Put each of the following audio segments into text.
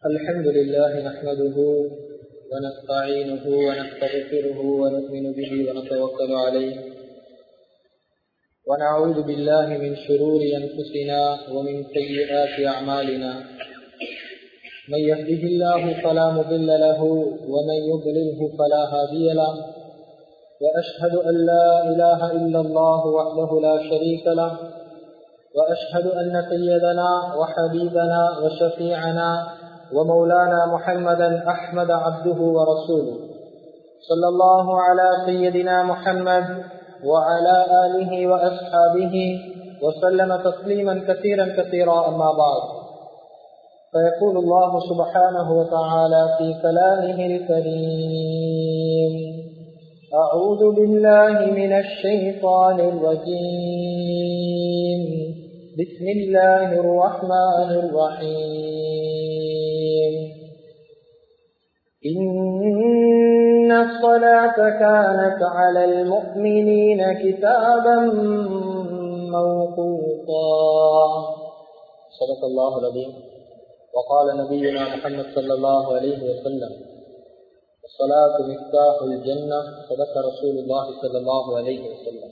الحمد لله نحمده ونستعينه ونستغفره ونؤمن به ونتوكل عليه ونعوذ بالله من شرور أنفسنا ومن سيئات أعمالنا من يهده الله فلا مضل له ومن يضلله فلا هادي له وأشهد أن لا إله إلا الله وحده لا شريك له وأشهد أن سيدنا وحبيبنا وشفيعنا ومولانا محمدا أحمد عبده ورسوله صلى الله على سيدنا محمد وعلى آله وأصحابه وسلم تسليما كثيرا كثيرا أما بعد فيقول الله سبحانه وتعالى في كلامه الكريم أعوذ بالله من الشيطان الرجيم بسم الله الرحمن الرحيم إن الصلاة كانت على المؤمنين كتابا موقوتا صدق الله العظيم وقال نبينا محمد صلى الله عليه وسلم الصلاة مفتاح الجنة صدق رسول الله صلى الله عليه وسلم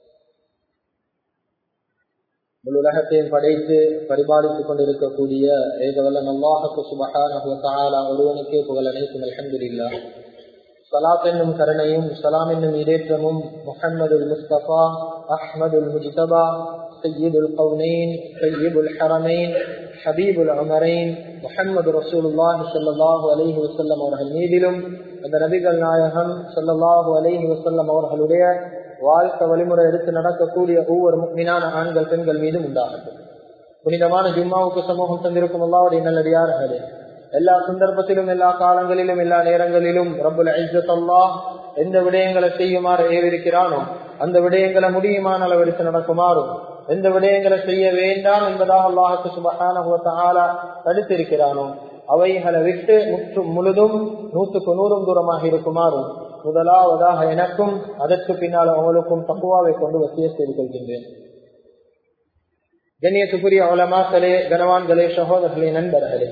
முழு உலகத்தையும் படைத்து பரிபாலித்துக் கொண்டிருக்கக்கூடிய ஏகவல்லன் அல்லாஹுக்கு சுபகான ஒருவனுக்கே புகழ் அனைத்தும் அலமதுல்லா சலாத் என்னும் கருணையும் சலாம் என்னும் இடேற்றமும் முஹம்மது முஸ்தபா அஹ்மது முஜிதபா سيد القونين سيد الحرمين حبيب العمرين முஹம்மது ரசூலுல்லாஹி ஸல்லல்லாஹு அலைஹி வஸல்லம் அவர்கள் மீதிலும் அந்த நபிகள் நாயகம் ஸல்லல்லாஹு அலைஹி வஸல்லம் அவர்களுடைய வாழ்க்கை வழிமுறை எடுத்து நடக்கக்கூடிய ஒவ்வொரு முக்மினான ஆண்கள் பெண்கள் மீதும் உண்டாகட்டும் புனிதமான ஜும்மாவுக்கு சமூகம் தந்திருக்கும் அல்லாவுடைய நல்லடியார்களே எல்லா சந்தர்ப்பத்திலும் எல்லா காலங்களிலும் எல்லா நேரங்களிலும் ரபுல் ஐசத் அல்லாஹ் எந்த விடயங்களை செய்யுமாறு ஏவிருக்கிறானோ அந்த விடயங்களை முடியுமான அளவெடுத்து நடக்குமாறும் எந்த விடயங்களை செய்ய வேண்டாம் என்பதாக அல்லாஹுக்கு சுபகான தடுத்திருக்கிறானோ அவைகளை விட்டு முற்று முழுதும் நூற்றுக்கு நூறும் தூரமாக இருக்குமாறும் முதலாவதாக எனக்கும் அதற்கு பின்னால் அவங்களுக்கும் தக்குவாவை கொண்டு வசிய செய்து கொள்கின்றேன் கண்ணியத்துக்குரிய அவலமாக்களே கனவான்களே சகோதரர்களே நண்பர்களே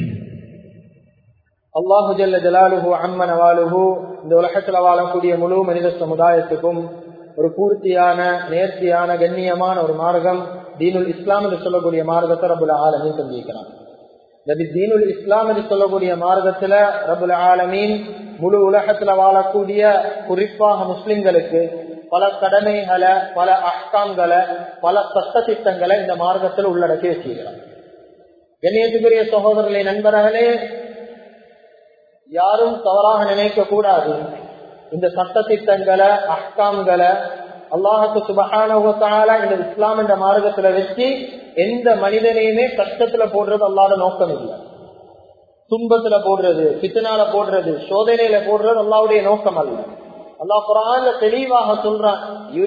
அல்லாஹு ஜல்ல ஜலாலுஹு அம்மன் அவாலுஹு இந்த உலகத்தில் வாழக்கூடிய முழு மனித சமுதாயத்துக்கும் ஒரு பூர்த்தியான நேர்த்தியான கண்ணியமான ஒரு மார்க்கம் தீனுல் இஸ்லாம் என்று சொல்லக்கூடிய மார்க்கத்தை ரபுல் ஆலமின் சந்திக்கிறான் நபி தீனுல் இஸ்லாம் என்று சொல்லக்கூடிய மார்க்கத்துல ரபுல் ஆலமீன் முழு உலகத்துல வாழக்கூடிய குறிப்பாக முஸ்லிம்களுக்கு பல கடமைகளை பல அஹ்காம்களை பல சட்ட திட்டங்களை இந்த மார்க்கத்தில் உள்ளடக்கி வச்சுக்கிறார் கண்ணியத்துக்குரிய சகோதரர்களை நண்பர்களே யாரும் தவறாக நினைக்க கூடாது இந்த சட்ட திட்டங்களை அஹ்காம்களை அல்லாஹுக்கு சுபகான இந்த இஸ்லாம் என்ற மார்க்கத்துல வச்சு எந்த மனிதனையுமே கஷ்டத்துல போடுறது அல்லாத நோக்கம் இல்லை துன்பத்துல போடுறது பித்தனால போடுறது சோதனையில போடுறது அல்லாவுடைய நோக்கம் அல்ல அல்லாஹ் குரான்ல தெளிவாக சொல்றான்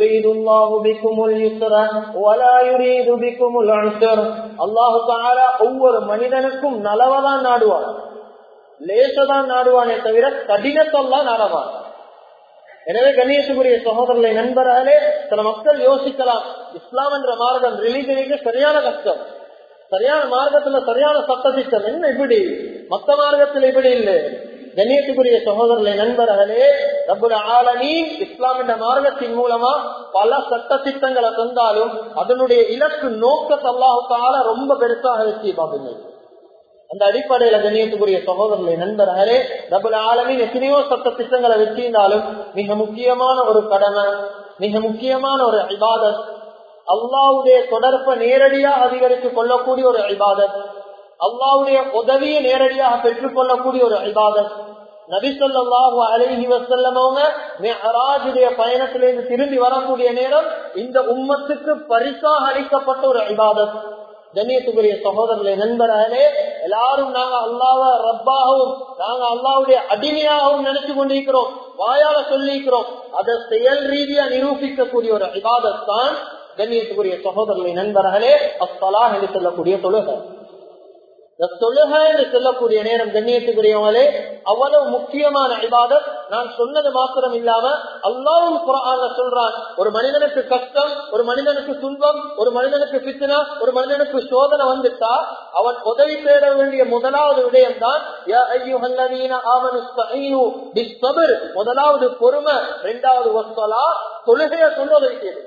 அல்லாஹு ஒவ்வொரு மனிதனுக்கும் நலவதான் நாடுவான் லேசதான் நாடுவானே தவிர கடினத்தெல்லாம் நாடவான் எனவே கணேசுக்குரிய சகோதரர்களை நண்பர்களே சில மக்கள் யோசிக்கலாம் இஸ்லாம் என்ற மார்க்கம் ரிலீஜனுக்கு சரியான கஷ்டம் சரியான மார்க்கத்துல சரியான சட்ட திட்டம் என்ன இப்படி மத்த மார்க்கத்தில் இப்படி இல்லை கண்ணியத்துக்குரிய சகோதரர்களை நண்பர்களே ரபுல் ஆலமீ இஸ்லாம் என்ற மார்க்கத்தின் மூலமா பல சட்ட திட்டங்களை தந்தாலும் அதனுடைய இலக்கு நோக்கத்தை அல்லாஹுக்கால ரொம்ப பெருசாக வச்சு பாப்பீங்க அந்த அடிப்படையில கண்ணியத்துக்குரிய சகோதரர்களை நண்பர்களே ரபுல் ஆலமின் எத்தனையோ சட்ட திட்டங்களை வச்சிருந்தாலும் மிக முக்கியமான ஒரு கடமை மிக முக்கியமான ஒரு இபாதத் அல்லாவுடைய தொடர்பை நேரடியாக அதிகரித்துக் கொள்ளக்கூடிய ஒரு இபாதத் அல்லாவுடைய உதவியை நேரடியாக பெற்றுக் கொள்ளக்கூடிய ஒரு இபாதத் நபிசல்லாஹு அலைஹி வசல்லமவங்க மெஹராஜுடைய பயணத்திலிருந்து திரும்பி வரக்கூடிய நேரம் இந்த உம்மத்துக்கு பரிசாக அளிக்கப்பட்ட ஒரு இபாதத் கண்ணியத்துக்குரிய சகோதரர்களை நண்பர்களே எல்லாரும் நாங்க அல்லாவ ரப்பாகவும் நாங்க அல்லாவுடைய அடிமையாகவும் நினைச்சு கொண்டிருக்கிறோம் வாயால சொல்லிக்கிறோம் அதை செயல் ரீதியா நிரூபிக்கக்கூடிய ஒரு இபாதத் தான் கண்ணியத்துக்குரிய சகோதரர்களை நண்பர்களே அஸ்தலா என்று சொல்லக்கூடிய தொழுகை இந்த தொழுகை என்று சொல்லக்கூடிய நேரம் கண்ணியத்துக்குரியவங்களே அவ்வளவு முக்கியமான இபாதத் நான் சொன்னது மாத்திரம் இல்லாம அல்லாவும் குரான்ல சொல்றான் ஒரு மனிதனுக்கு கஷ்டம் ஒரு மனிதனுக்கு துன்பம் ஒரு மனிதனுக்கு பித்தனா ஒரு மனிதனுக்கு சோதனை வந்துட்டா அவன் உதவி தேட வேண்டிய முதலாவது விடயம் தான் முதலாவது பொறுமை இரண்டாவது வசலா தொழுகைய சொல்வது வைக்கிறது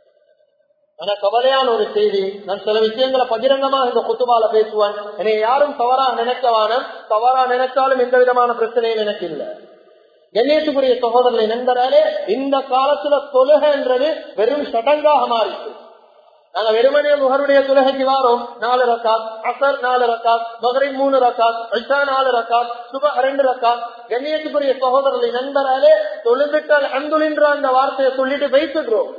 ஆனா கவலையான ஒரு செய்தி நான் சில விஷயங்களை பகிரங்கமாக இந்த குத்துபால பேசுவேன் என்னை யாரும் தவறா நினைக்கவான தவறா நினைச்சாலும் எந்த விதமான பிரச்சனையும் எனக்கு இல்லை கணேசுக்குரிய சகோதரர்களை நண்பராலே இந்த காலத்துல தொழுகைன்றது வெறும் சடங்காக மாறிச்சு நாங்க வெறுமனே முகருடைய தொழுகைக்கு வாரோம் நாலு ரக்காத் அசர் நாலு ரக்காத் மகரை மூணு ரக்காத் ஐஷா நாலு ரக்காத் சுப ரெண்டு ரக்காத் கண்ணியத்துக்குரிய சகோதரர்களை நண்பராலே தொழுதுட்டால் அந்துலின்ற அந்த வார்த்தையை சொல்லிட்டு வைத்துடுறோம்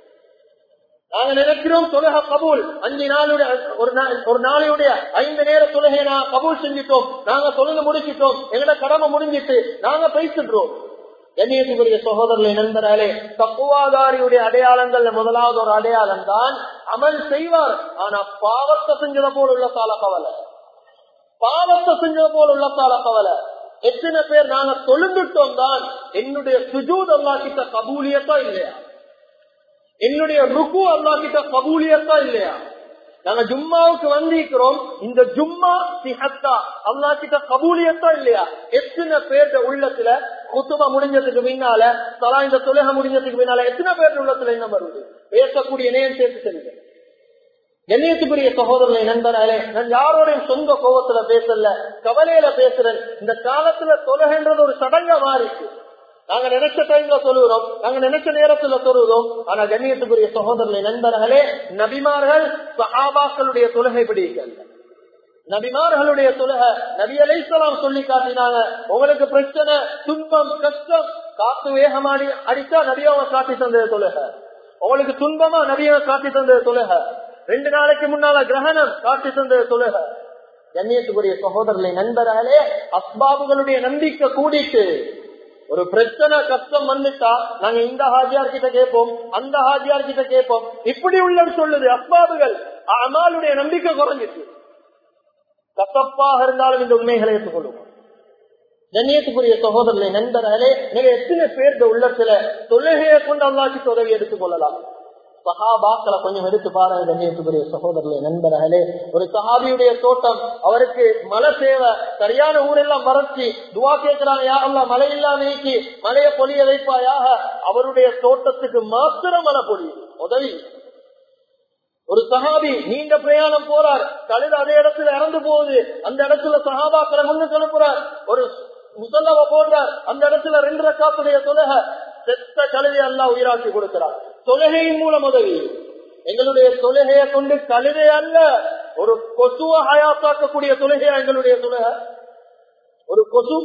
நாங்க நினைக்கிறோம் தொழுக கபூல் அஞ்சு நாளுடைய ஒரு ஒரு நாளையுடைய ஐந்து நேர தொழுகையை நான் கபூல் செஞ்சிட்டோம் நாங்க தொழுது முடிச்சிட்டோம் எங்களோட கடமை முடிஞ்சிட்டு நாங்க பேசிடுறோம் கண்ணியத்துக்குரிய சகோதரர்களை நண்பராலே தப்புவாதாரியுடைய அடையாளங்கள்ல முதலாவது ஒரு அடையாளம் தான் அமல் செய்வார் ஆனா பாவத்தை செஞ்சத போல் உள்ள கால கவலை பாவத்தை செஞ்சத போல் உள்ள கால கவலை எத்தனை பேர் நாங்க தொழுந்துட்டோம் தான் என்னுடைய சுஜூத் அல்லா கிட்ட கபூலியத்தா இல்லையா என்னுடைய ருக்கு அல்லா கிட்ட கபூலியத்தா இல்லையா நாங்க ஜும்மாவுக்கு வந்திருக்கிறோம் இந்த ஜும்மா சிஹத்தா அல்லா கிட்ட கபூலியத்தா இல்லையா எத்தனை பேர்ட உள்ளத்துல குத்துமா முடிஞ்சதுக்கு பின்னால தலா இந்த தொழுக முடிஞ்சதுக்கு பின்னால எத்தனை பேர் உள்ளத்துல என்ன வருது பேசக்கூடிய நேரம் சேர்த்து செல்லுங்க கண்ணியத்துக்குரிய சகோதரர்களை நண்பராலே நான் யாரோடையும் சொந்த கோபத்துல பேசல கவலையில பேசுறேன் இந்த காலத்துல தொழுகின்றது ஒரு சடங்கா மாறிச்சு நாங்க நினைச்ச டைம்ல சொல்லுகிறோம் நாங்க நினைச்ச நேரத்துல சொல்லுகிறோம் ஆனா கண்ணியத்துக்குரிய சகோதரர்களை நண்பர்களே நபிமார்கள் சஹாபாக்களுடைய தொழுகை பிடிக்கல நபிமார்களுடைய தொழுக நபி அலைசலாம் சொல்லி காட்டினாங்க உங்களுக்கு பிரச்சனை துன்பம் கஷ்டம் காத்து வேகமாடி அடித்தா நபியாவை காட்டி தந்தது தொழுக உங்களுக்கு துன்பமா நபியாவை காட்டி தந்தது தொழுக ரெண்டு நாளைக்கு முன்னால கிரகணம் காட்டி தந்தது தொழுக கண்ணியத்துக்குரிய சகோதரர்களை நண்பர்களே அஸ்பாபுகளுடைய நம்பிக்கை கூடிட்டு ஒரு பிரச்சனை கஷ்டம் வந்துட்டா நாங்க இந்த ஹாஜியார் கிட்ட கேட்போம் அந்த ஹாஜியார் கிட்ட கேட்போம் இப்படி உள்ளது சொல்லுது அஸ்பாபுகள் அமாலுடைய நம்பிக்கை குறைஞ்சிட்டு கசப்பாக இருந்தாலும் இந்த உண்மைகளை ஏற்றுக்கொள்ளுவோம் கண்ணியத்துக்குரிய சகோதரர்களை நண்பர்களே நீங்க எத்தனை பேர் உள்ளத்துல தொழுகையை கொண்டு அல்லாக்கு உதவி எடுத்துக் கொள்ளலாம் சஹாபாக்களை கொஞ்சம் எடுத்து பாருங்க கண்ணியத்துக்குரிய சகோதரர்களே நண்பர்களே ஒரு சஹாபியுடைய தோட்டம் அவருக்கு மழை தேவை சரியான ஊரெல்லாம் மறைச்சி துவா கேட்கிறாங்க யாரெல்லாம் மழை இல்லாம நீக்கி மழையை பொழிய வைப்பாயாக அவருடைய தோட்டத்துக்கு மாத்திரம் மழை பொழியும் உதவி ஒரு சஹாபி நீண்ட பிரயாணம் போறார் கழுது அதே இடத்துல இறந்து போகுது அந்த இடத்துல சஹாபாக்களை முன்னுக்கு அனுப்புறார் ஒரு முசல்லவ போடுறார் அந்த இடத்துல ரெண்டு ரக்காத்துடைய தொலக செத்த கழுதை எல்லாம் உயிராக்கி கொடுக்கிறார் தொலகையின் மூலம் உதவி எங்களுடைய தொழுகையை கொண்டு கழுதை அல்ல ஒரு கொசுவ ஹயாத்தாக்கக்கூடிய தொழுகையா எங்களுடைய தொழுகை ஒரு கொசு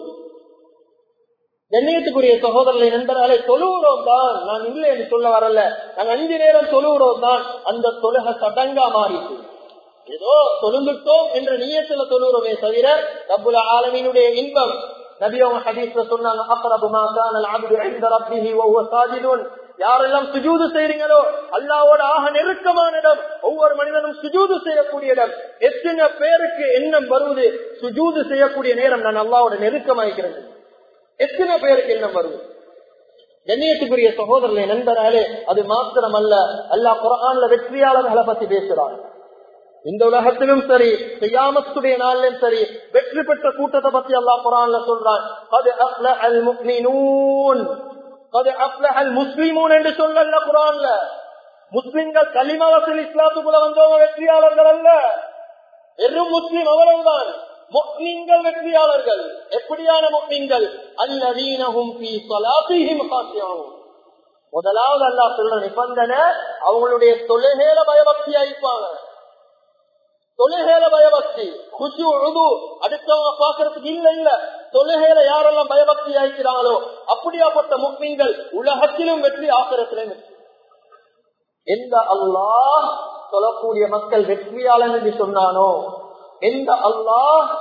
கண்ணியத்துக்குரிய சகோதரர்களை நண்பர்களே தொழுகிறோம் தான் நான் இல்லை என்று சொல்ல வரல நாங்க அஞ்சு நேரம் தொழுகிறோம் தான் அந்த தொழுக சடங்கா மாறிட்டு ஏதோ தொழுந்துட்டோம் என்ற நீயத்துல தொழுகிறோமே தவிர ரப்புல ஆலமீனுடைய இன்பம் நபி அவங்க ஹதீஸ்ல சொன்னாங்க அக்ரபு மா கான العبد عند ربه وهو ساجد யாரெல்லாம் சுஜூது செய்றீங்களோ அல்லாவோட ஆக நெருக்கமான இடம் ஒவ்வொரு மனிதனும் சுஜூது செய்யக்கூடிய இடம் எத்தனை பேருக்கு எண்ணம் வருவது சுஜூது செய்யக்கூடிய நேரம் நான் அல்லாவோட நெருக்கமாய்க்கிறது எத்தனை பேருக்கு எண்ணம் வருவது கண்ணியத்துக்குரிய சகோதரர்களை நண்பராலே அது மாத்திரம் அல்ல அல்லா குரான்ல வெற்றியாளர்களை பத்தி பேசுறாங்க இந்த உலகத்திலும் சரி செய்யாமத்துடைய நாளிலும் சரி வெற்றி பெற்ற கூட்டத்தை பத்தி அல்லா குரான்ல சொல்றான் அது அல் முக்மினூன் அது அல் முஸ்லிமூன் என்று சொல்லல குரான்ல முஸ்லிம்கள் கலிமாவசல் இஸ்லாத்துக்குள்ள வந்தவங்க வெற்றியாளர்கள் அல்ல வெறும் முஸ்லிம் அவ்வளவுதான் முக்மீன்கள் வெற்றியாளர்கள் எப்படியான முக்மீன்கள் அல்லதீனஹும் ஃபீ ஸலாத்திஹிம் காஷியூன் முதலாவது அல்லாஹ் சொல்ற நிபந்தனை அவங்களுடைய தொழுகையில பயபக்தி ஆயிப்பாங்க தொழுகையில பயபக்தி குஷு உது அடுத்தவங்க பாக்குறதுக்கு இல்ல இல்ல தொழுகையில யாரெல்லாம் பயபக்தி ஆயிக்கிறாங்களோ அப்படியாப்பட்ட முக்மீன்கள் உலகத்திலும் வெற்றி ஆக்கிரத்திலும் வெற்றி எந்த அல்லாஹ் சொல்லக்கூடிய மக்கள் வெற்றியாளன் என்று சொன்னானோ எந்த அல்லாஹ்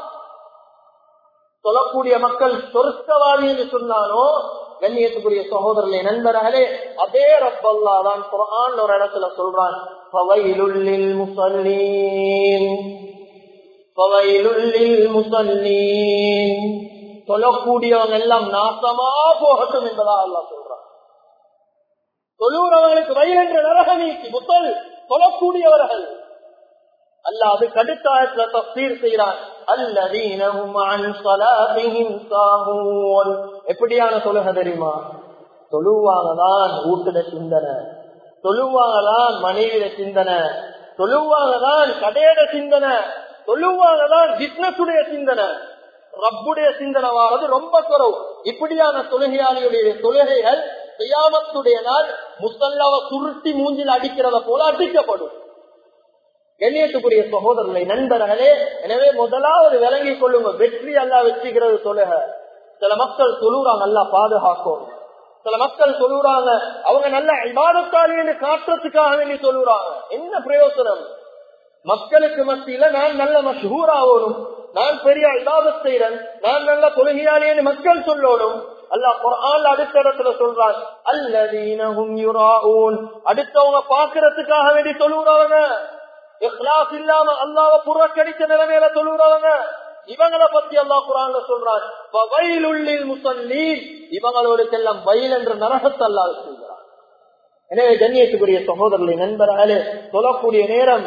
சொல்லக்கூடிய மக்கள் சொர்க்கவாதி என்று சொன்னானோ கண்ணியத்துக்குரிய சகோதரர்களே நண்பர்களே அதே ரப்பல்லா தான் குரான் ஒரு இடத்துல சொல்றான் பவையிலுள்ளில் முசல்லீன் பவையிலுள்ளில் முசல்லீன் சொல்லக்கூடியவங்க எல்லாம் நாசமா போகட்டும் என்பதா அல்லா சொல்றான் தொழுறவர்களுக்கு வயல் என்ற நரக நீக்கி முதல் சொல்லக்கூடியவர்கள் அல்ல அது கடுத்தாயத்துல தப்சீர் செய்கிறான் அல்லதீனஹும் அன் ஸலாத்திஹிம் சாஹூன் எப்படியான தொழுகை தெரியுமா தொழுவாங்கதான் வீட்டுல சிந்தனை தொழுவாங்கதான் மனைவியில சிந்தனை தொழுவாங்கதான் கடையிட சிந்தனை தொழுவாங்கதான் பிசினஸுடைய சிந்தனை ரப்புடைய சிந்தனை வாரது ரொம்ப குறவு இப்படியான தொழுகையாளியுடைய தொழுகைகள் செய்யாமத்துடைய நாள் முசல்லாவ சுருட்டி மூஞ்சில் அடிக்கிறத போல அடிக்கப்படும் கண்ணியத்துக்குரிய சகோதரர்களை நண்பர்களே எனவே முதலாவது விளங்கிக் கொள்ளுங்க வெற்றி அல்லா வச்சுக்கிறது தொழுக சில மக்கள் தொழுறாங்க நல்லா பாதுகாக்கும் சில மக்கள் சொல்லுறாங்க அவங்க நல்ல இபாதத்தாளின்னு காட்டுறதுக்காக வேண்டி சொல்லுறாங்க என்ன பிரயோசனம் மக்களுக்கு மத்தியில நான் நல்ல மஷூர் ஆகணும் நான் பெரிய இபாதத் செய்யறேன் நான் நல்ல தொழுகையாளின்னு மக்கள் சொல்லணும் அல்லா குரான் அடுத்த இடத்துல சொல்றான் அல்லதீனஹும் யுராஊன் அடுத்தவங்க பாக்குறதுக்காக வேண்டி சொல்லுறவங்க இஹ்லாஸ் இல்லாம அல்லாவ புறக்கணிச்ச நிலைமையில சொல்லுறவங்க இவங்களை பத்தி அல்லா குரான்ல சொல்றான் முசல்லீன் இவங்களோடுக்கெல்லாம் வயல் என்ற நரகத்தை அல்லா சொல்கிறான் எனவே கண்ணியத்துக்குரிய சகோதரர்களை நண்பர்களே சொல்லக்கூடிய நேரம்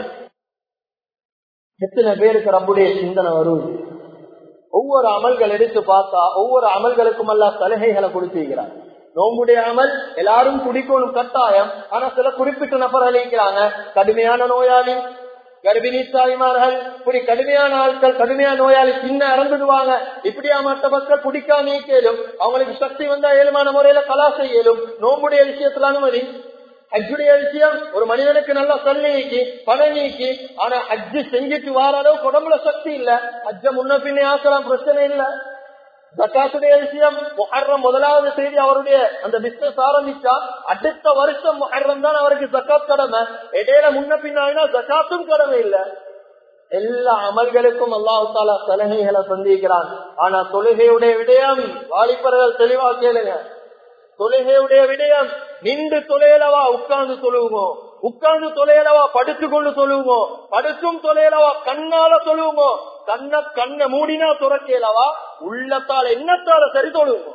எத்தனை பேருக்கு ரப்புடைய சிந்தனை வருவது ஒவ்வொரு அமல்கள் எடுத்து பார்த்தா ஒவ்வொரு அமல்களுக்கும் அல்ல சலுகைகளை கொடுத்திருக்கிறார் நோம்புடைய அமல் எல்லாரும் குடிக்கணும் கட்டாயம் ஆனா சில குறிப்பிட்ட நபர்கள் இருக்கிறாங்க கடுமையான நோயாளி கர்ப்பிணி தாய்மார்கள் இப்படி கடுமையான ஆட்கள் கடுமையான நோயாளி சின்ன இறந்துடுவாங்க இப்படியா மற்ற மக்கள் குடிக்காம கேளும் அவங்களுக்கு சக்தி வந்தா ஏழுமான முறையில கலா செய்யலும் நோம்புடைய விஷயத்துல அனுமதி ஹஜ்ஜுடைய விஷயம் ஒரு மனிதனுக்கு நல்லா சல் நீக்கி பணம் நீக்கி ஆனா ஹஜ்ஜு செஞ்சுட்டு வார அளவுக்கு உடம்புல சக்தி இல்ல ஹஜ்ஜ முன்ன பின்னே ஆக்கலாம் பிரச்சனை இல்ல ஜக்காத்துடைய விஷயம் முஹர்ரம் முதலாவது செய்தி அவருடைய அந்த பிசினஸ் ஆரம்பிச்சா அடுத்த வருஷம் முஹர்ரம் தான் அவருக்கு ஜக்காத் கடமை இடையில முன்ன பின்னாடினா ஜக்காத்தும் கடமை இல்ல எல்லா அமல்களுக்கும் அல்லாஹு தாலா சலுகைகளை சந்திக்கிறான் ஆனா தொழுகையுடைய விடயம் வாலிபர்கள் தெளிவா கேளுங்க தொழுகையுடைய விடயம் நின்று தொலைலவா உட்கார்ந்து தொழுவோம் உட்கார்ந்து தொலைலவா படுத்து கொண்டு தொழுவோம் படுத்தும் தொலைலவா கண்ணால தொழுவோம் கண்ண கண்ண மூடினா துறக்கலவா உள்ளத்தால் எண்ணத்தால சரி தொழுவோம்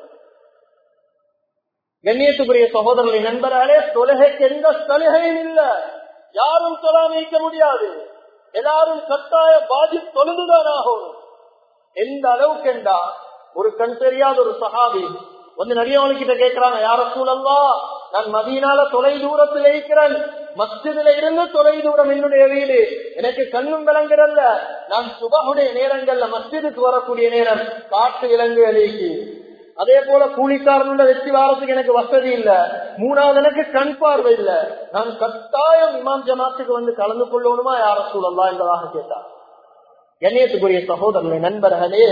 கண்ணியத்துக்குரிய சகோதரர்களை நண்பர்களே தொழுகைக்கு எந்த சலுகையும் இல்ல யாரும் தொழாமைக்க முடியாது எல்லாரும் கட்டாய பாதி தொழுதுதான் ஆகணும் எந்த அளவுக்கு என்றா ஒரு கண் தெரியாத ஒரு சகாபி வந்து நடிகவனுக்கிட்ட கேட்கிறாங்க யார சூழல்லா நான் மதியனால தொலை தூரத்தில் இருக்கிறேன் மஸ்ஜிதுல இருந்து தொலை தூரம் என்னுடைய வீடு எனக்கு கண்ணும் விளங்குறல்ல நான் சுபகுடைய நேரங்கள்ல மஸ்ஜிதுக்கு வரக்கூடிய நேரம் காட்டு விலங்கு அழிக்கு அதே போல கூலிக்காரனோட வெற்றி வாரத்துக்கு எனக்கு வசதி இல்ல மூணாவது எனக்கு கண் பார்வை இல்ல நான் கட்டாயம் இமாம் ஜமாத்துக்கு வந்து கலந்து கொள்ளணுமா யார சூழல்லா என்பதாக கேட்டார் கண்ணியத்துக்குரிய சகோதரர்களை நண்பர்களே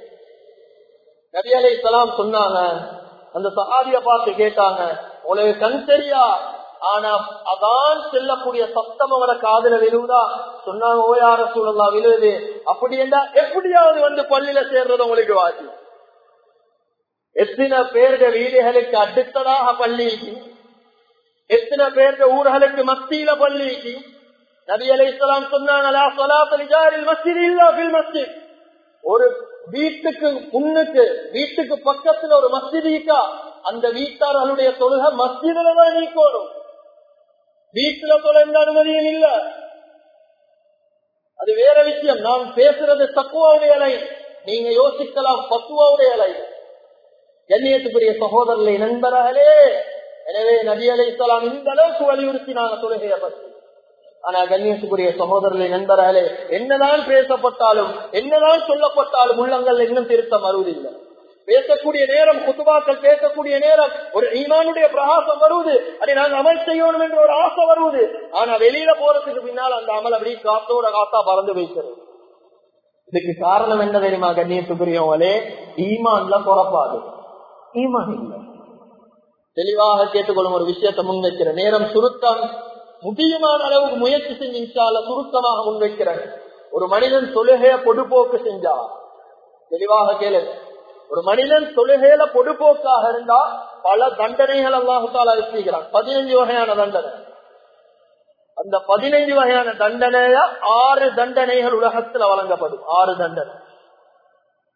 நபி அலை சலாம் சொன்னாங்க அந்த சஹாபிய பார்த்து கேட்டாங்க உங்களுக்கு கண் தெரியா ஆனா அதான் செல்லக்கூடிய சத்தம் அவரை காதல விழுவுதா சொன்னாங்க ஓயார சூழலா விழுவுது அப்படி என்றா எப்படியாவது வந்து பள்ளியில சேர்றது உங்களுக்கு வாசி எத்தனை பேருடைய வீடுகளுக்கு அடுத்ததாக பள்ளிக்கு எத்தனை பேருடைய ஊர்களுக்கு மத்தியில பள்ளிக்கு நபி அலை இஸ்லாம் சொன்னாங்க மஸ்ஜித் ஒரு வீட்டுக்கு முன்னுக்கு வீட்டுக்கு பக்கத்துல ஒரு மஸ்ஜிதிக்கா அந்த வீட்டார்களுடைய தொழுகை மஸ்ஜிதுல தான் நீக்கணும் வீட்டுல தொலை எந்த அனுமதியும் இல்ல அது வேற விஷயம் நான் பேசுறது தக்குவாவுடைய அலை நீங்க யோசிக்கலாம் பத்துவாவுடைய அலை கண்ணியத்துக்குரிய சகோதரர்களை நண்பர்களே எனவே நபி அலை இஸ்லாம் இந்த அளவுக்கு வலியுறுத்தினாங்க தொழுகையை பற்றி ஆனா கண்ணியத்துக்குரிய சகோதரர்களை நண்பர்களே என்னதான் பேசப்பட்டாலும் என்னதான் சொல்லப்பட்டாலும் உள்ளங்கள் இன்னும் திருத்தம் வருவதில்லை பேசக்கூடிய நேரம் குத்துபாக்கள் பேசக்கூடிய நேரம் ஒரு ஈமானுடைய பிரகாசம் வருவது அதை நாங்கள் அமல் செய்யணும் என்ற ஒரு ஆசை வருவது ஆனா வெளியில போறதுக்கு பின்னால் அந்த அமல் அப்படி காத்தோட காத்தா பறந்து வைக்கிறது இதுக்கு காரணம் என்ன தெரியுமா கண்ணியத்துக்குரியவங்களே ஈமான்ல குறப்பாது ஈமான் இல்லை தெளிவாக கேட்டுக்கொள்ளும் ஒரு விஷயத்தை முன்வைக்கிற நேரம் சுருக்கம் முடியுமான அளவுக்கு முயற்சி செஞ்சு இன்ஷால சுருக்கமாக முன்வைக்கிறேன் ஒரு மனிதன் தொழுகைய பொடுபோக்கு செஞ்சா தெளிவாக கேளு ஒரு மனிதன் தொழுகையில பொடுபோக்காக இருந்தா பல தண்டனைகள் அல்லாஹால வச்சுக்கிறான் பதினைஞ்சு வகையான தண்டனை அந்த பதினைஞ்சு வகையான தண்டனைய ஆறு தண்டனைகள் உலகத்துல வழங்கப்படும் ஆறு தண்டனை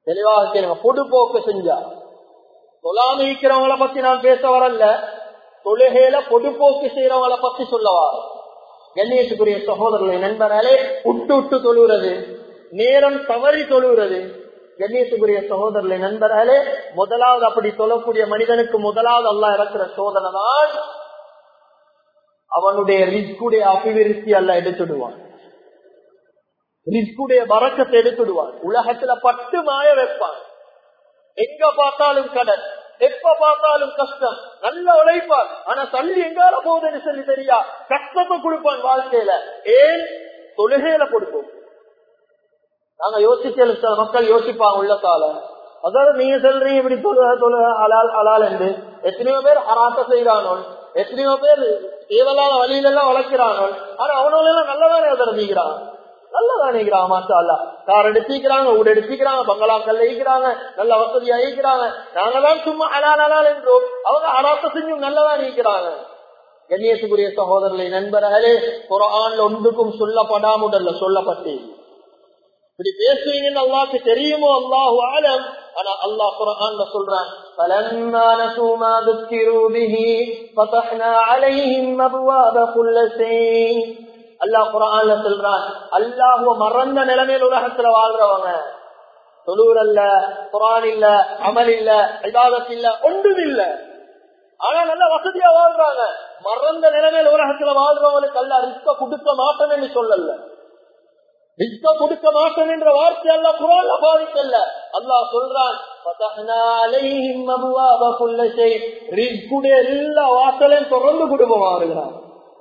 தெளிவாக கேளுங்க பொடுபோக்கு செஞ்சா தொழாம இருக்கிறவங்கள பத்தி நான் பேச வரல தொழுகையில பொடுபோக்கு செய்யறவங்கள பத்தி சொல்லவா கண்ணியத்துக்குரிய சகோதரர்களை நண்பராலே விட்டு விட்டு தொழுகிறது நேரம் தவறி தொழுகிறது கண்ணியத்துக்குரிய சகோதரர்களை நண்பராலே முதலாவது அப்படி தொழக்கூடிய மனிதனுக்கு முதலாவது அல்லா இறக்குற சோதனை தான் அவனுடைய ரிஸ்குடைய அபிவிருத்தி அல்ல எடுத்துடுவான் ரிஸ்குடைய வரக்கத்தை எடுத்துடுவான் உலகத்துல பட்டு மாய வைப்பான் எங்க பார்த்தாலும் கடன் எப்ப பார்த்தாலும் கஷ்டம் நல்ல உழைப்பான் ஆனா தள்ளி எங்கால போகுதுன்னு சொல்லி தெரியா கஷ்டத்தை கொடுப்பான் வாழ்க்கையில ஏன் தொழுகையில கொடுப்போம் நாங்க யோசிச்ச சில மக்கள் யோசிப்பாங்க உள்ளத்தால அதாவது நீங்க சொல்றீங்க இப்படி தொழுக தொழுக அலால் அலால் என்று எத்தனையோ பேர் அராத்த செய்யறானோ எத்தனையோ பேர் தேவலாத வழியில எல்லாம் வளர்க்கிறானோ ஆனா அவனோட எல்லாம் நல்லதானே அதிரதிக்கிறான் நல்லதான் இருக்கிறாங்க மாசா அல்ல கார் எடுத்துக்கிறாங்க வீடு எடுத்துக்கிறாங்க பங்களாக்கள் ஈக்கிறாங்க நல்ல வசதியா ஈக்கிறாங்க நாங்கதான் சும்மா அலால் அலால் என்றோம் அவங்க அராத்த செஞ்சும் நல்லதான் ஈக்கிறாங்க கண்ணியத்துக்குரிய சகோதரர்களை நண்பர்களே குரான்ல ஒன்றுக்கும் சொல்லப்படாமுடல்ல சொல்லப்பட்டு இப்படி பேசுவீங்கன்னு அல்லாக்கு தெரியுமோ அல்லாஹு ஆலம் ஆனா அல்லாஹ் குரான்ல சொல்றான் فلما نسوا ما ذكروا به فتحنا عليهم ابواب كل شيء அல்லாஹ் குரான்ல சொல்றான் அல்லாஹுவ மறந்த நிலைமையில் உலகத்துல வாழ்றவங்க தொழுவர் அல்ல குரான் இல்ல அமல் இல்ல இபாதத் இல்ல ஒன்றும் இல்ல ஆனா நல்ல வசதியா வாழ்றாங்க மறந்த நிலைமையில் உலகத்துல வாழ்றவங்களுக்கு அல்ல ரிஸ்க கொடுக்க மாட்டேன்னு சொல்லல ரிஸ்க கொடுக்க மாட்டேன் என்ற வார்த்தை அல்ல குரான்ல பாதிக்கல்ல அல்லாஹ் சொல்றான் எல்லா வாசலையும் தொடர்ந்து குடும்பம் வருகிறான்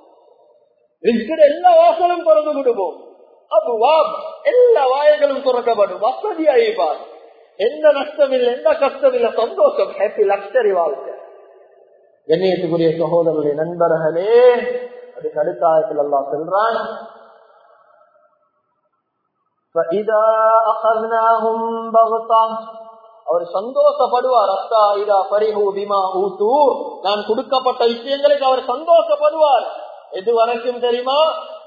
எல்லா வாசலும் திறந்து விடுவோம் அபுவாப் எல்லா வாயங்களும் திறக்கப்படும் வசதியாயிப்பார் எந்த நஷ்டம் இல்லை எந்த கஷ்டம் இல்லை சந்தோஷம் ஹாப்பி லக்ஸரி வாழ்க்கை கண்ணியத்துக்குரிய சகோதரருடைய நண்பர்களே அதுக்கு அடுத்த ஆயத்தில் எல்லாம் செல்றான் அவர் சந்தோஷப்படுவார் அத்தா இதா பரிஹூ பிமா ஊத்து நான் கொடுக்கப்பட்ட விஷயங்களுக்கு அவர் சந்தோஷப்படுவார் எது வரைக்கும் தெரியுமா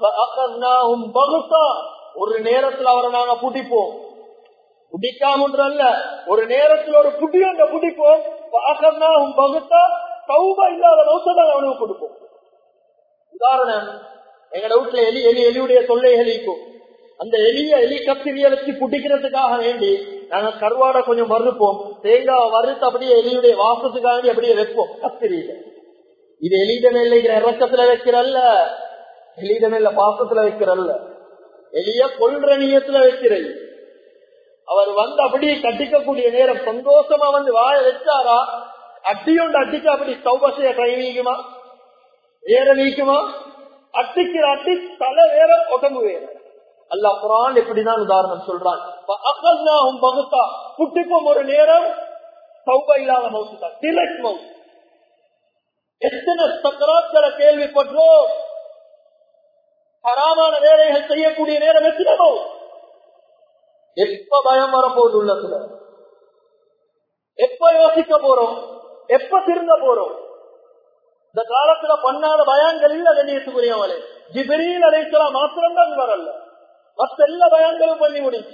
ஒரு நேரத்தில் அவரை நாங்க புடிப்போம் புடிக்காமன்றல்ல ஒரு நேரத்தில் ஒரு புடி அங்க புடிப்போம் பகுத்தா சௌபா இல்லாத நோசதான் அவனுக்கு கொடுப்போம் உதாரணம் எங்கட வீட்டுல எலி எலி எலியுடைய தொல்லைகள் இருக்கும் அந்த எலிய எலி கத்திரியை வச்சு புடிக்கிறதுக்காக வேண்டி நாங்க கருவாடை கொஞ்சம் வறுப்போம் தேங்காய் வறுத்து அப்படியே எலியுடைய வாசத்துக்காக வேண்டி அப்படியே வைப்போம் கத்திரியில இது எலிட மேல இறக்கத்துல வைக்கிறல்ல எலிட மேல பாசத்துல வைக்கிறல்ல எலிய கொள்ற நீயத்துல வைக்கிறது அவர் வந்து அப்படி கட்டிக்கக்கூடிய நேரம் சந்தோஷமா வந்து வாய வச்சாரா அட்டியோண்டு அட்டிச்சு அப்படி சௌபசைய கை வீக்குமா வேற வீக்குமா அட்டிக்கிற அட்டி தலை வேற உடம்பு வேற அல்லா குரான் எப்படிதான் உதாரணம் சொல்றான் பகுத்தா குட்டிக்கும் ஒரு நேரம் சௌப இல்லாத மவுசுதான் டிலெக்ட் மவுஸ் எத்தனை சக்கராக்களை கேள்விப்பட்டோம் ஹராமான வேலைகள் செய்யக்கூடிய நேரம் எத்தனமோ எப்ப பயம் வரப்போகுது உள்ளத்துல எப்ப யோசிக்க போறோம் எப்ப திருந்த போறோம் இந்த காலத்துல பண்ணாத பயங்கள் இல்ல கண்ணியத்துக்குரியவளே ஜிபிரியில் அழைக்கலாம் மாத்திரம் தான் வரல மற்ற எல்லா பயங்களும் பண்ணி முடிச்சு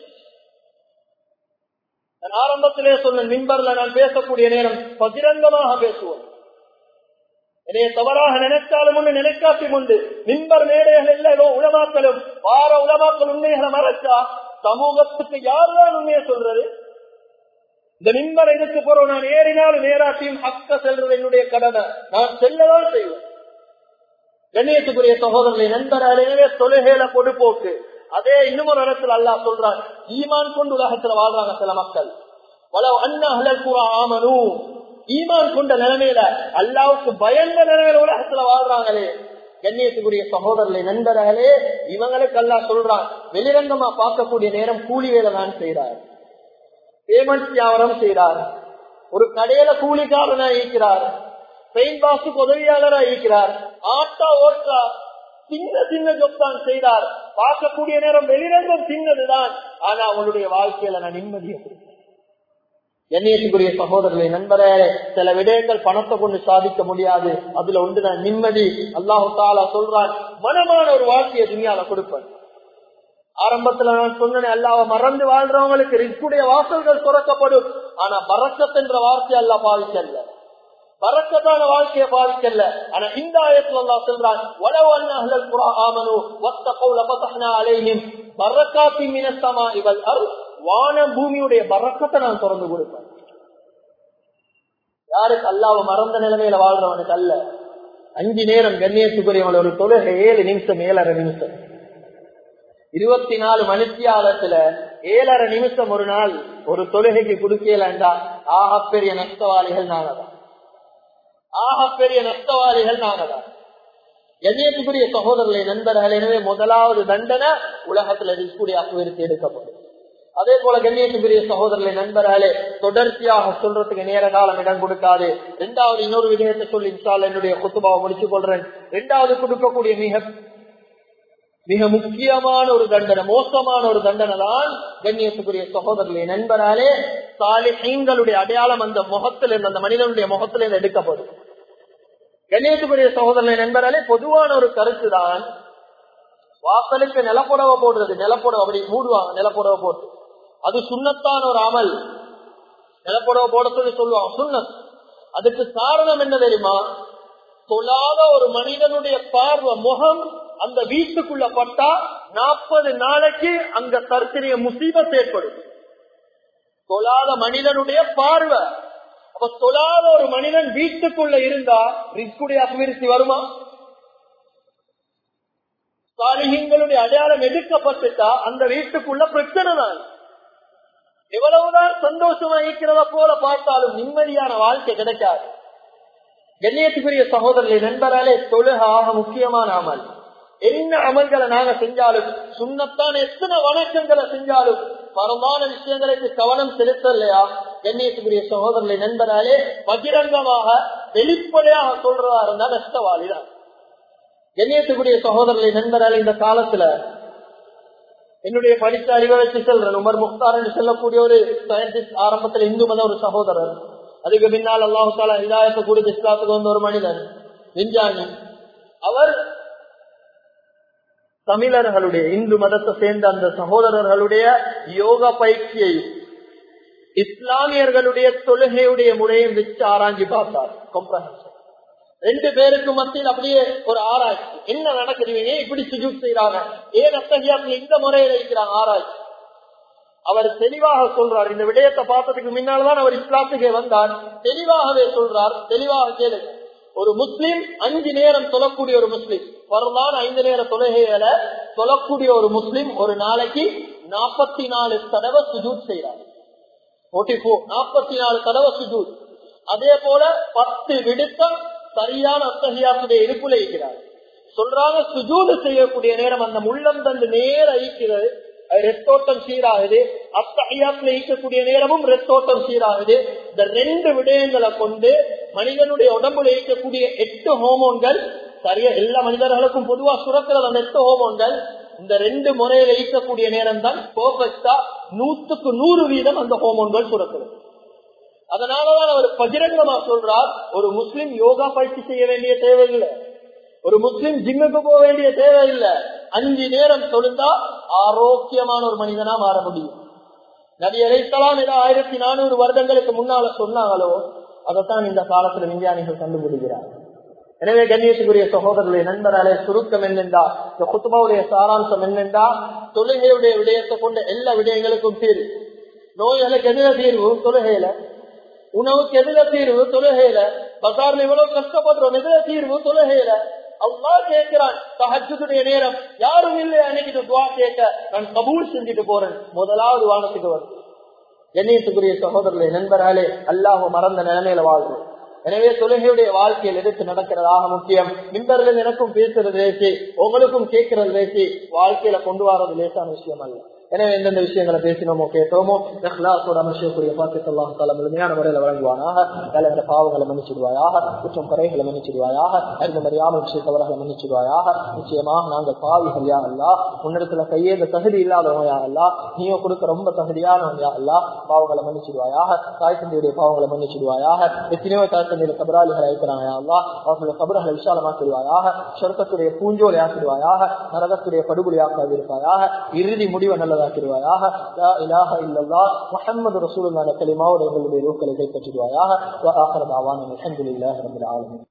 நான் ஆரம்பத்திலே சொன்ன மின்பர்ல நான் பேசக்கூடிய நேரம் பகிரங்கமாக பேசுவோம் என்னைய தவறாக நினைத்தாலும் உண்டு நினைக்காட்டி உண்டு மின்பர் மேடைகள் இல்லையோ உலமாக்களும் வார உலமாக்கள் உண்மைகளை மறைச்சா சமூகத்துக்கு யாருதான் உண்மையை சொல்றது இந்த மின்பர் இதுக்கு போறோம் நான் ஏறினாலும் நேராட்டியும் ஹக்க செல்றது என்னுடைய கடமை நான் செல்லதான் செய்வேன் கண்ணியத்துக்குரிய சகோதரர்களை நண்பர் எனவே தொழுகையில பொடுப்போக்கு அதே இன்னும் ஒரு இடத்துல அல்லா சொல்றான் ஈமான் கொண்டு உலகத்துல வாழ்றாங்க சில மக்கள் வளவு அண்ணா ஆமனு ஈமான் கொண்ட நிலைமையில அல்லாவுக்கு பயந்த நிலைமையில உலகத்துல வாழ்றாங்களே கண்ணியத்துக்குரிய சகோதரர்களை நண்பர்களே இவங்களுக்கு அல்லா சொல்றான் வெளிரங்கமா பார்க்கக்கூடிய நேரம் கூலி வேலை தான் செய்யறார் பேமெண்ட் வியாபாரம் செய்யறார் ஒரு கடையில கூலிக்காரனா இருக்கிறார் பெயின் பாஸுக்கு உதவியாளரா இருக்கிறார் ஆட்டா ஓட்டா சின்ன சின்ன ஜொப் தான் செய்தார் பார்க்கக்கூடிய நேரம் வெளிரங்கம் சின்னதுதான் ஆனா அவங்களுடைய வாழ்க்கையில நான் நிம்மதியை எண்ணியத்துக்குரிய சகோதரர்களை நண்பரே சில விடயங்கள் பணத்தை கொண்டு சாதிக்க முடியாது அதுல ஒன்று நான் நிம்மதி அல்லாஹு தாலா சொல்றான் மனமான ஒரு வாழ்க்கையை துணியால கொடுப்பேன் ஆரம்பத்துல நான் சொன்னேன் அல்லாவ மறந்து வாழ்றவங்களுக்கு ரிஸ்குடைய வாசல்கள் துறக்கப்படும் ஆனா பறக்கத் என்ற வார்த்தை அல்ல பாவிக்கல்ல பறக்கத்தான வாழ்க்கையை பாதிக்கல ஆனா இந்த ஆயத்துல அல்லா சொல்றான் வலவ அன்னஹல் குரா ஆமனு வத்தகௌ லபதஹ்னா அலைஹிம் பரக்காத்தி மினஸ்ஸமா இவல் அர் வான பூமியுடைய பறக்கத்தை நான் திறந்து கொடுப்பேன் யாருக்கு அல்லாவ மறந்த நிலைமையில வாழ்றவனுக்கு அல்ல அஞ்சு நேரம் கண்ணியத்துக்குரியவன் ஒரு தொழுகை ஏழு நிமிஷம் ஏழரை நிமிஷம் இருபத்தி நாலு மணித்தியாலத்துல ஏழரை நிமிஷம் ஒரு நாள் ஒரு தொழுகைக்கு கொடுக்கலண்டா ஆக பெரிய நஷ்டவாளிகள் நாங்கதான் ஆக பெரிய நஷ்டவாளிகள் நாங்கதான் எண்ணியத்துக்குரிய சகோதரர்களை நண்பர்கள் எனவே முதலாவது தண்டனை உலகத்துல இருக்கக்கூடிய அபிவிருத்தி எடுக்கப்படும் அதே போல கண்ணியத்துக்குரிய சகோதரர்களை நண்பர்களே தொடர்ச்சியாக சொல்றதுக்கு நேர காலம் இடம் கொடுக்காது இரண்டாவது இன்னொரு விடயத்தை சொல்லி இன்ஷால் என்னுடைய குத்துபாவை முடிச்சுக் கொள்றேன் இரண்டாவது கொடுக்கக்கூடிய மிக மிக முக்கியமான ஒரு தண்டனை மோசமான ஒரு தண்டனை தான் கண்ணியத்துக்குரிய சகோதரர்களை நண்பராலே சாலிஹீன்களுடைய அடையாளம் அந்த முகத்திலிருந்து அந்த மனிதனுடைய முகத்திலிருந்து எடுக்கப்படும் கண்ணியத்துக்குரிய சகோதரர்களை நண்பராலே பொதுவான ஒரு கருத்து தான் வாசலுக்கு நிலப்புடவை போடுறது நிலப்புடவை அப்படி மூடுவாங்க நிலப்புடவை போட்டு அது சுண்ணத்தான ஒரு அமல் நிலப்புடவை போட சொல்லி சொல்லுவாங்க சுண்ணத் அதுக்கு காரணம் என்ன தெரியுமா தொழாத ஒரு மனிதனுடைய பார்வை முகம் அந்த வீட்டுக்குள்ள பட்டா நாற்பது நாளைக்கு அங்க தற்கரிய முசீபத் ஏற்படும் தொழாத மனிதனுடைய பார்வை அப்ப தொழாத ஒரு மனிதன் வீட்டுக்குள்ள இருந்தா ரிஸ்குடைய அபிவிருத்தி வருமா சாலிகங்களுடைய அடையாளம் எடுக்கப்பட்டுட்டா அந்த வீட்டுக்குள்ள பிரச்சனை தான் எவ்வளவுதான் சந்தோஷமா இருக்கிறத போல பார்த்தாலும் நிம்மதியான வாழ்க்கை கிடைக்காது கண்ணியத்துக்குரிய சகோதரர்களை நண்பராலே தொழுக ஆக முக்கியமான அமல் என்ன அமல்களை நாங்க செஞ்சாலும் சுண்ணத்தான் எத்தனை வணக்கங்களை செஞ்சாலும் பரமான விஷயங்களுக்கு கவனம் செலுத்தலையா கண்ணியத்துக்குரிய சகோதரர்களை நண்பராலே பகிரங்கமாக வெளிப்படையாக சொல்றதா இருந்தா நஷ்டவாளிதான் கண்ணியத்துக்குரிய சகோதரர்களை நண்பரால் இந்த காலத்துல என்னுடைய படித்த அறிவை வச்சு செல்றேன் உமர் முக்தார் என்று சொல்லக்கூடிய ஒரு சயின்டிஸ்ட் ஆரம்பத்தில் இந்து மத ஒரு சகோதரர் அதுக்கு பின்னால் அல்லாஹு தாலா இதாயத்தை கொடுத்து இஸ்லாத்துக்கு வந்த ஒரு மனிதன் விஞ்ஞானி அவர் தமிழர்களுடைய இந்து மதத்தை சேர்ந்த அந்த சகோதரர்களுடைய யோகா பயிற்சியை இஸ்லாமியர்களுடைய தொழுகையுடைய முறையும் வச்சு ஆராய்ச்சி பார்த்தார் கொம்ப்ரஹன்ஷன் ரெண்டு பேருக்கு மத்தியில் அப்படியே ஒரு ஆராய்ச்சி என்ன நடக்குது ஏன் இப்படி சுஜூட் செய்யறாங்க ஏன் அத்தகையாத்துல இந்த முறையில இருக்கிறாங்க ஆராய்ச்சி அவர் தெளிவாக சொல்றார் இந்த விடயத்தை பார்த்ததுக்கு முன்னால்தான் அவர் இஸ்லாத்துக்கே வந்தார் தெளிவாகவே சொல்றார் தெளிவாக கேளுங்க ஒரு முஸ்லீம் அஞ்சு நேரம் சொல்லக்கூடிய ஒரு முஸ்லீம் வரலாறு ஐந்து நேர தொழுகைகளை சொல்லக்கூடிய ஒரு முஸ்லீம் ஒரு நாளைக்கு நாற்பத்தி நாலு தடவை சுஜூட் செய்யறார் நாற்பத்தி நாலு தடவை சுஜூட் அதே போல பத்து விடுத்தம் சரியான அத்தகையாத்துடைய இருப்புல இருக்கிறார் சொல்றாங்க சுஜூடு செய்யக்கூடிய நேரம் அந்த முள்ளம் தண்டு நேர ஈக்கிறது ரத்தோட்டம் சீராகுது அத்தகையாத்துல ஈக்கக்கூடிய நேரமும் ரத்தோட்டம் சீராகுது இந்த ரெண்டு விடயங்களை கொண்டு மனிதனுடைய உடம்புல ஈக்கக்கூடிய எட்டு ஹோமோன்கள் சரியா எல்லா மனிதர்களுக்கும் பொதுவா சுரக்கிறது அந்த எட்டு ஹோமோன்கள் இந்த ரெண்டு முறையில ஈக்கக்கூடிய நேரம் தான் பர்ஃபெக்டா நூத்துக்கு நூறு வீதம் அந்த ஹோமோன்கள் சுரக்கிறது அதனாலதான் அவர் பகிரங்கமா சொல்றார் ஒரு முஸ்லிம் யோகா பயிற்சி செய்ய வேண்டிய தேவையில்லை ஒரு முஸ்லிம் ஜிம்முக்கு போக வேண்டிய தேவையில்லை அஞ்சு நேரம் தொழுந்தா ஆரோக்கியமான ஒரு மனிதனா மாற முடியும் நபி அழைத்தலாம் ஏதோ ஆயிரத்தி நானூறு வருடங்களுக்கு முன்னால சொன்னாங்களோ அதைத்தான் இந்த காலத்துல விஞ்ஞானிகள் கண்டுபிடிக்கிறார் எனவே கண்ணியத்துக்குரிய சகோதரர்களுடைய நண்பராலே சுருக்கம் என்னென்றா இந்த குத்துமாவுடைய சாராம்சம் என்னென்றா தொழுகையுடைய விடயத்தை கொண்ட எல்லா விடயங்களுக்கும் தீர்வு நோய்களுக்கு எதிர தீர்வு தொழுகையில உணவுக்கு எதிர தீர்வு தொழுகையில பசார்ல இவ்வளவு கஷ்டப்படுறோம் எதிர தீர்வு தொழுகையில அல்லா கேட்கிறான் தஹஜுடைய நேரம் யாரும் இல்லையா அன்னைக்கு துவா கேட்க நான் கபூல் செஞ்சுட்டு போறேன் முதலாவது வானத்துக்கு வரும் கண்ணியத்துக்குரிய சகோதரர்களை நண்பர்களே அல்லாஹ் மறந்த நிலைமையில வாழ்றோம் எனவே தொழுகையுடைய வாழ்க்கையில் எடுத்து நடக்கிறதாக முக்கியம் மின்பர்கள் எனக்கும் பேசுறது லேசி உங்களுக்கும் கேட்கறது லேசி வாழ்க்கையில கொண்டு வர்றது லேசான விஷயம் அல்ல எனவே எந்தெந்த விஷயங்களை பேசினோமோ கேட்டோமோ இஹ்லாஸோட அமைச்சக்கூடிய பாக்கியத்தை அல்லாஹ் தாலா முழுமையான முறையில் வழங்குவானாக வேலை என்ற பாவங்களை மன்னிச்சிடுவாயாக குற்றம் குறைகளை மன்னிச்சிடுவாயாக அறிந்த மறியாமல் விஷயத்தவர்களை மன்னிச்சிடுவாயாக நிச்சயமாக நாங்கள் பாவிகள் யா அல்லா உன்னிடத்துல கையேந்த தகுதி இல்லாதவங்க யா அல்லா நீயோ கொடுக்க ரொம்ப தகுதியானவங்க யா அல்லா பாவங்களை மன்னிச்சிடுவாயாக தாய் தந்தையுடைய பாவங்களை மன்னிச்சிடுவாயாக எத்தனையோ தாய் தந்தையுடைய கபராளிகளை இருக்கிறாங்க யா அல்லா அவர்களுடைய கபர்களை விசாலமாக்கிடுவாயாக சொர்க்கத்துடைய பூஞ்சோலை ஆக்கிடுவாயாக நரகத்துடைய படுகொலையாக்காது இருப்பாயாக இறுதி முடிவை நல்லதாக்கிடுவாயாக லா இலாஹ இல்லல்லாஹ் முஹம்மது ரசூலுல்லாஹி கலிமாவோட எங்களுடைய ரூக்களை கைப்பற்றிடுவாயாக வ ஆகிர தாவானா அல்ஹம்துலில்லாஹி ரப்பில் ஆலமீன்